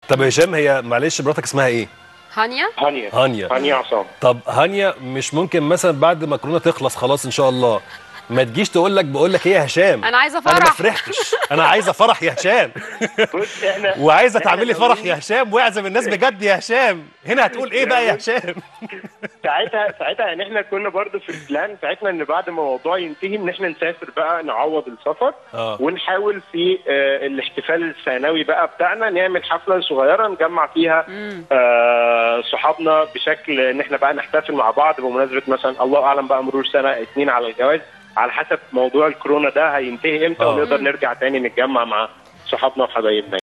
طب يا هشام هي معلش مراتك اسمها ايه هانيا هانيا هانيا هانيا عصام طب هانيا مش ممكن مثلا بعد ما كورونا تخلص خلاص ان شاء الله ما تجيش تقول لك بقول لك ايه يا هشام انا عايزه انا ما فرح فرحتش انا عايزه فرح يا هشام بص احنا وعايزه إحنا تعملي ناويين- فرح يا هشام واعزم الناس بجد يا هشام هنا هتقول ايه بقى يا هشام ساعتها ساعتها يعني احنا كنا برضو في البلان بتاعتنا ان بعد ما الموضوع ينتهي ان احنا نسافر بقى نعوض السفر اه ونحاول في آه، الاحتفال الثانوي بقى بتاعنا نعمل حفله صغيره نجمع فيها آه، صحابنا بشكل ان احنا بقى نحتفل مع بعض بمناسبه مثلا الله اعلم بقى مرور سنه اتنين على الجواز على حسب موضوع الكورونا ده هينتهي امتى آه. ونقدر نرجع تاني نتجمع مع صحابنا وحبايبنا